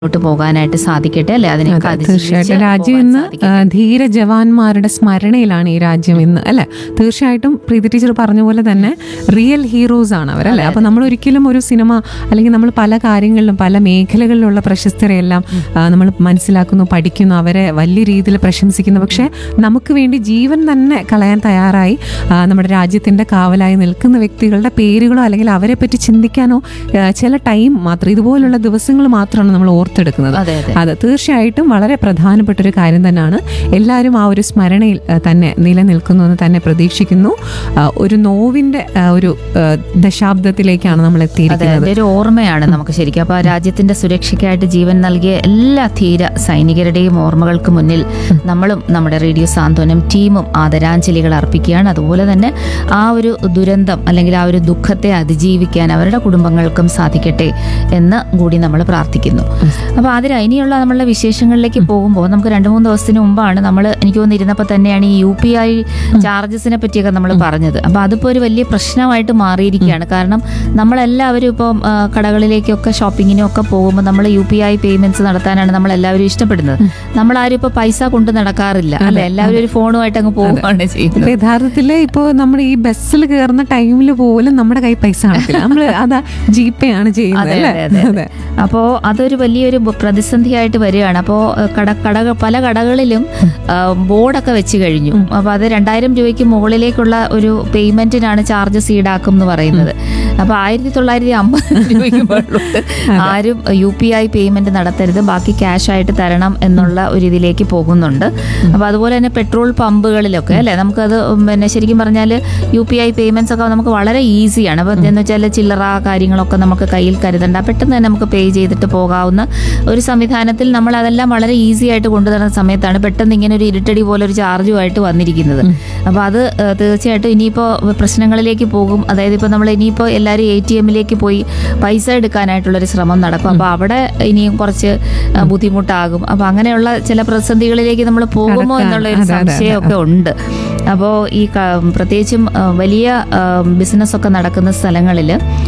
മുന്നോട്ട് പോകാനായിട്ട് സാധിക്കട്ടെ അല്ലെ അതിനൊക്കെ അതെ, അതിജീവിച്ച് തീർച്ചയായിട്ടും രാജ്യം പോകാൻ ഇന്ന് സാധിക്കട്ടെ. ആ, ധീര ജവാന്മാരുടെ സ്മരണയിലാണ് ഈ രാജ്യം ഇന്ന് അല്ലെ തീർച്ചയായിട്ടും പ്രീതി ടീച്ചർ പറഞ്ഞ പോലെ തന്നെ റിയൽ ഹീറോസ് ആണ് അവർ അല്ലെ അപ്പൊ നമ്മൾ ഒരിക്കലും ഒരു സിനിമ അല്ലെങ്കിൽ നമ്മൾ പല കാര്യങ്ങളിലും പല മേഖലകളിലുള്ള പ്രശസ്തരെയെല്ലാം നമ്മൾ മനസ്സിലാക്കുന്നു പഠിക്കുന്നു അവരെ വലിയ രീതിയിൽ പ്രശംസിക്കുന്നു പക്ഷെ നമുക്ക് വേണ്ടി ജീവൻ തന്നെ കളയാൻ തയ്യാറായി ആ, നമ്മുടെ രാജ്യത്തിന്റെ കാവലായി നിൽക്കുന്ന വ്യക്തികളുടെ പേരുകളോ അല്ലെങ്കിൽ അവരെ പറ്റി ചിന്തിക്കാനോ ആ, ചില ടൈം മാത്രം ഇതുപോലുള്ള ദിവസങ്ങൾ മാത്രമാണ് നമ്മൾ ഓർത്തെടുക്കുന്നത് അതെ അതെ അതെ തീർച്ചയായിട്ടും വളരെ പ്രധാനപ്പെട്ട ഒരു കാര്യം തന്നെയാണ് എല്ലാവരും ആ ഒരു സ്മരണയിൽ ആ, തന്നെ നിലനിൽക്കുന്നു എന്ന് തന്നെ പ്രതീക്ഷിക്കുന്നു ആ, ഒരു നോവിന്റെ ആ, ഒരു ആ, ദശാബ്ദത്തിലേക്കാണ് നമ്മൾ അതെ എത്തിയിരിക്കുന്നത് അതിന്റെ ഒരു ഓർമ്മയാണ് നമുക്ക് ശരിക്കും അപ്പൊ ആ രാജ്യത്തിന്റെ സുരക്ഷയ്ക്കായിട്ട് ജീവൻ നൽകിയ എല്ലാ ധീര സൈനികരുടെയും ഓർമ്മകൾക്ക് മുന്നിൽ നമ്മളും നമ്മുടെ റേഡിയോ സാന്ത്വനം ടീമും ആദരാഞ്ജലികൾ അർപ്പിക്കുകയാണ് അതുപോലെ തന്നെ ആ ഒരു ദുരന്തം അല്ലെങ്കിൽ ആ ഒരു ദുഃഖത്തെ അതിജീവിക്കാൻ അവരുടെ കുടുംബങ്ങൾക്കും സാധിക്കട്ടെ എന്ന് കൂടി നമ്മൾ പ്രാർത്ഥിക്കുന്നു അപ്പൊ അതിന് ഇനിയുള്ള നമ്മളുടെ വിശേഷങ്ങളിലേക്ക് പോകുമ്പോൾ നമുക്ക് രണ്ട് മൂന്ന് ദിവസത്തിന് മുമ്പാണ് നമ്മൾ എനിക്ക് തോന്നിയിരുന്നപ്പോൾ തന്നെയാണ് ഈ യു പി ഐ ചാർജസിനെ പറ്റിയൊക്കെ നമ്മൾ പറഞ്ഞത് അപ്പൊ അതിപ്പോ ഒരു വലിയ പ്രശ്നമായിട്ട് മാറിയിരിക്കുകയാണ് കാരണം നമ്മളെല്ലാവരും ഇപ്പം ആ, കടകളിലേക്കൊക്കെ ഷോപ്പിങ്ങിനും ഒക്കെ പോകുമ്പോൾ നമ്മൾ യു പി ഐ പേയ്മെന്റ്സ് നടത്താനാണ് നമ്മൾ എല്ലാവരും ഇഷ്ടപ്പെടുന്നത് നമ്മളാരും ഇപ്പൊ പൈസ കൊണ്ട് നടക്കാറില്ല അല്ലെ എല്ലാവരും ഒരു ഫോണുമായിട്ട് അങ്ങ് പോവുകയാണ് ചെയ്യുന്നത് ഇപ്പൊ യഥാർത്ഥത്തില് ഇപ്പോ നമ്മുടെ ഈ ബസ്സിൽ കയറുന്ന ടൈമിൽ പോലും നമ്മുടെ കൈ പൈസ കാണത്തില്ല നമ്മള് അതാ ജി പേ ആണ് ചെയ്യുന്നത് അതെ, അല്ലേ അതെ, അതെ. അപ്പോൾ അതൊരു വലിയൊരു ബ- പ്രതിസന്ധിയായിട്ട് വരികയാണ് അപ്പോൾ കട കട പല കടകളിലും ആ, ബോർഡൊക്കെ വെച്ച് കഴിഞ്ഞു അപ്പോൾ അത് രണ്ടായിരം രൂപയ്ക്ക് മുകളിലേക്കുള്ള ഒരു പേയ്മെന്റിനാണ് ചാർജസ് ഈടാക്കും എന്ന് പറയുന്നത് അപ്പോൾ ആയിരത്തി തൊള്ളായിരത്തി അമ്പത് രൂപയ്ക്ക് മുകളിലോട്ട് ആരും യു പി ഐ പേയ്മെന്റ് നടത്തരുത് ബാക്കി ക്യാഷ് ആയിട്ട് തരണം എന്നുള്ള ഒരു ഇതിലേക്ക് പോകുന്നുണ്ട് അപ്പോൾ അതുപോലെ തന്നെ പെട്രോൾ പമ്പുകളിലൊക്കെ അല്ലേ നമുക്കത് പിന്നെ ശരിക്കും പറഞ്ഞാൽ യു പി ഐ പേയ്മെന്റ്സ് ഒക്കെ നമുക്ക് വളരെ ഈസിയാണ് അപ്പോൾ എന്ന് വെച്ചാൽ ചില്ലറ കാര്യങ്ങളൊക്കെ നമുക്ക് കയ്യിൽ കരുതണ്ട പെട്ടെന്ന് തന്നെ നമുക്ക് പേ ചെയ്തിട്ട് പോകാവുന്ന ഒരു സംവിധാനത്തിൽ നമ്മൾ അതെല്ലാം വളരെ ഈസി ആയിട്ട് കൊണ്ടുവരുന്ന സമയത്താണ് പെട്ടെന്ന് ഇങ്ങനെ ഒരു ഇരുട്ടടി പോലെ ഒരു ചാർജുമായിട്ട് വന്നിരിക്കുന്നത് അപ്പോൾ അത് ഏഹ്, തീർച്ചയായിട്ടും ഇനിയിപ്പോൾ പ്രശ്നങ്ങളിലേക്ക് പോകും അതായത് ഇപ്പോൾ നമ്മൾ ഇനിയിപ്പോൾ എല്ലാവരും എ ടി എമ്മിലേക്ക് പോയി പൈസ എടുക്കാനായിട്ടുള്ളൊരു ശ്രമം നടക്കും അപ്പോൾ അവിടെ ഇനിയും കുറച്ച് ഏഹ്, ബുദ്ധിമുട്ടാകും അപ്പോൾ അങ്ങനെയുള്ള ചില പ്രതിസന്ധികളിലേക്ക് നമ്മൾ പോകുമോ കടക്കാൻ. എന്നുള്ള ഒരു അതെ, അതെ, അതെ. സംശയമൊക്കെ ഉണ്ട് അപ്പോൾ ഈ ക- പ്രത്യേകിച്ചും ആ, വലിയ ബിസിനസ് ഒക്കെ നടക്കുന്ന സ്ഥലങ്ങളിൽ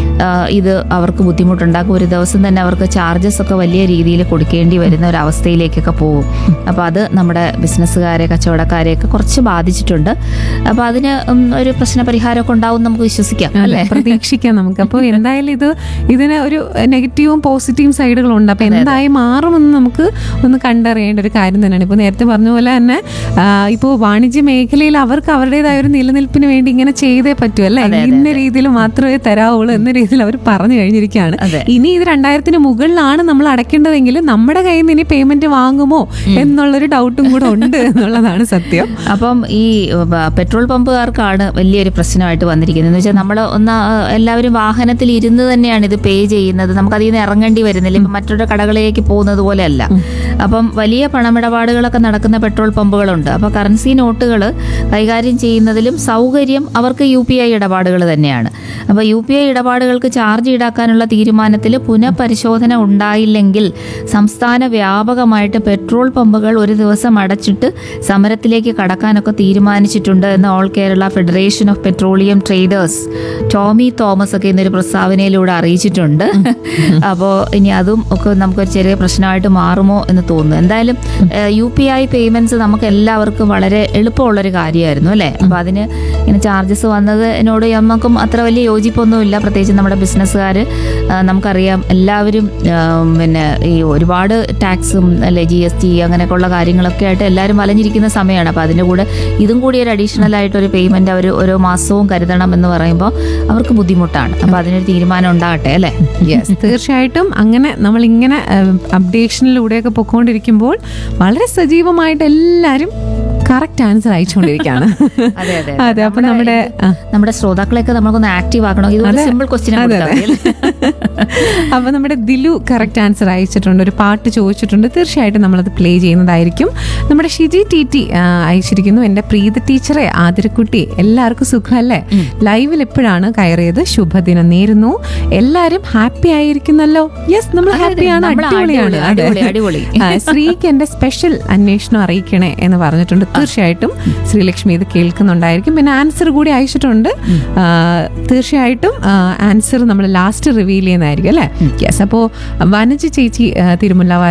ഇത് അവർക്ക് ബുദ്ധിമുട്ടുണ്ടാക്കും ഒരു ദിവസം തന്നെ അവർക്ക് ചാർജസ് ഒക്കെ വലിയ രീതിയിൽ കൊടുക്കേണ്ടി വരുന്ന ഒരു അവസ്ഥയിലേക്കൊക്കെ പോകും അപ്പോൾ അത് നമ്മുടെ ബിസിനസ്സുകാരെ കച്ചവടക്കാരെയൊക്കെ കുറച്ച് ബാധിച്ചിട്ടുണ്ട് അപ്പോൾ അതിന് ഉം, ഒരു പ്രശ്ന പരിഹാരമൊക്കെ ഉണ്ടാവും എന്ന് നമുക്ക് വിശ്വസിക്കാം അല്ലെ അല്ലേ പ്രതീക്ഷിക്കാം നമുക്ക് അപ്പോൾ എന്തായാലും ഇത് ഇതിന് ഒരു നെഗറ്റീവും പോസിറ്റീവും സൈഡുകളുണ്ട് അപ്പൊ എന്തായി മാറുമെന്ന് നമുക്ക് ഒന്ന് കണ്ടറിയേണ്ട ഒരു കാര്യം തന്നെയാണ് ഇപ്പൊ നേരത്തെ പറഞ്ഞ പോലെ തന്നെ ഇപ്പോൾ വാണിജ്യ മേഖലയിൽ അവർക്ക് അവരുടേതായ ഒരു നിലനിൽപ്പിന് വേണ്ടി ഇങ്ങനെ ചെയ്തേ പറ്റൂ അല്ലെ ഇന്ന രീതിയിൽ മാത്രമേ തരാവുള്ളൂ എന്ന രീതിയിൽ അവർ പറഞ്ഞു കഴിഞ്ഞിരിക്കുകയാണ് അതെ. ഇനി ഇത് രണ്ടായിരത്തിന് മുകളിലാണ് നമ്മൾ അടയ്ക്കേണ്ടതെങ്കിൽ നമ്മുടെ കയ്യിൽ നിന്ന് ഇനി പേയ്മെന്റ് വാങ്ങുമോ എന്നുള്ളൊരു ഡൗട്ടും കൂടെ ഉണ്ട് എന്നുള്ളതാണ് സത്യം അപ്പം ഈ വ- പെട്രോൾ പമ്പുകാർക്കാണ് വലിയൊരു പ്രശ്നമായിട്ട് വന്നിരിക്കുന്നത് എന്ന് വെച്ചാൽ നമ്മൾ ഒന്ന് ആ, എല്ലാവരും വാഹനത്തിൽ ഇരുന്ന് തന്നെയാണ് ഇത് പേ ചെയ്യുന്നത് നമുക്ക് അതിൽ നിന്ന് ഇറങ്ങേണ്ടി വരുന്നില്ല ഇപ്പം മറ്റൊരു കടകളിലേക്ക് പോകുന്നത് പോലെയല്ല അപ്പം വലിയ പണമിടപാടുകളൊക്കെ നടക്കുന്ന പെട്രോൾ പമ്പുകളുണ്ട് അപ്പോൾ കറൻസി നോട്ടുകൾ കൈകാര്യം ചെയ്യുന്നതിലും സൗകര്യം അവർക്ക് യു പി ഐ ഇടപാടുകൾ തന്നെയാണ് അപ്പോൾ യു പി ഐ ഇടപാടുകൾക്ക് ചാർജ് ഈടാക്കാനുള്ള തീരുമാനത്തിൽ പുനഃപരിശോധന ഉണ്ടായില്ലെങ്കിൽ സംസ്ഥാന വ്യാപകമായിട്ട് പെട്രോൾ പമ്പുകൾ ഒരു ദിവസം അടച്ചിട്ട് സമരത്തിലേക്ക് കടക്കാനൊക്കെ തീരുമാനിച്ചിട്ടുണ്ട് എന്ന് all Kerala federation of petroleum traders Tommy Thomas ഒക്കെ ഇന്നൊരു പ്രസ്താവനയിലൂടെ അറിയിച്ചിട്ടുണ്ട് അപ്പോൾ ഇനി അതും ഒക്കെ നമുക്കൊരു ചെറിയ പ്രശ്നമായിട്ട് മാറുമോ എന്ന് തോന്നുന്നു എന്തായാലും യു പി ഐ പേയ്മെന്റ്സ് നമുക്ക് എല്ലാവർക്കും വളരെ എളുപ്പമുള്ളൊരു കാര്യമായിരുന്നു അല്ലേ അപ്പോൾ അതിന് ഇങ്ങനെ ചാർജസ് വന്നതിനോട് നമുക്കും അത്ര വലിയ യോജിപ്പൊന്നുമില്ല പ്രത്യേകിച്ച് നമ്മുടെ ബിസിനസ്സുകാർ നമുക്കറിയാം എല്ലാവരും ആ, പിന്നെ ഈ ഒരുപാട് ടാക്സും അല്ലെ ജി എസ് ടി അങ്ങനെയൊക്കെയുള്ള കാര്യങ്ങളൊക്കെ ആയിട്ട് എല്ലാവരും വലഞ്ഞിരിക്കുന്ന സമയമാണ് അപ്പോൾ അതിൻ്റെ കൂടെ ഇതും കൂടി ഒരു അഡീഷണൽ ആയിട്ട് ഒരു പേയ്മെന്റ് അവർ ഓരോ മാസവും കരുതണം എന്ന് പറയുമ്പോൾ അവർക്ക് ബുദ്ധിമുട്ടാണ് അപ്പോൾ അതിനൊരു തീരുമാനം ഉണ്ടാകട്ടെ അല്ലേ യെസ് തീർച്ചയായിട്ടും അങ്ങനെ നമ്മൾ ഇങ്ങനെ അപ്ഡേഷനിലൂടെയൊക്കെ പൊക്കോണ്ടിരിക്കുമ്പോൾ വളരെ സജീവമായിട്ട് എല്ലാവരും കറക്റ്റ് ആൻസർ അയച്ചുകൊണ്ടിരിക്കുകയാണ് അതെ അതെ അതെ അപ്പൊ നമ്മുടെ ആ, നമ്മുടെ ശ്രോതാക്കളെയൊക്കെ നമുക്കൊന്ന് ആക്റ്റീവ് ആക്കണം ഇതൊരു അതെ. സിമ്പിൾ ക്വസ്റ്റ്യൻ അതെ, അതെ. അപ്പൊ നമ്മുടെ ദിലു കറക്റ്റ് ആൻസർ അയച്ചിട്ടുണ്ട് ഒരു പാട്ട് ചോദിച്ചിട്ടുണ്ട് തീർച്ചയായിട്ടും നമ്മളത് പ്ലേ ചെയ്യുന്നതായിരിക്കും നമ്മുടെ ഷിജി ടി ടി ആ, അയച്ചിരിക്കുന്നു എന്റെ പ്രീത ടീച്ചറെ ആതിരക്കുട്ടി എല്ലാവർക്കും സുഖമല്ലേ ലൈവിൽ എപ്പോഴാണ് കയറിയത് ശുഭദിനം നേരുന്നു എല്ലാരും ഹാപ്പി ആയിരിക്കുന്നല്ലോ യെസ് നമ്മൾ അതെ, അതെ. ഹാപ്പിയാണ് നമ്മൾ അടിപൊളിയാണ് അടിപൊളി, അതെ. അടിപൊളി. ആ, ശ്രീക്ക് എന്റെ സ്പെഷ്യൽ അന്വേഷണം അറിയിക്കണേ എന്ന് പറഞ്ഞിട്ടുണ്ട് തീർച്ചയായിട്ടും ശ്രീലക്ഷ്മി ഇത് കേൾക്കുന്നുണ്ടായിരിക്കും പിന്നെ ആൻസർ കൂടി അയച്ചിട്ടുണ്ട് ആ, തീർച്ചയായിട്ടും ആൻസർ നമ്മൾ ലാസ്റ്റ് റിവീൽ ചെയ്യുന്നതായിരിക്കും അല്ലേ യെസ് അപ്പോൾ വനജ ചേച്ചി ആ, തിരുമുല്ല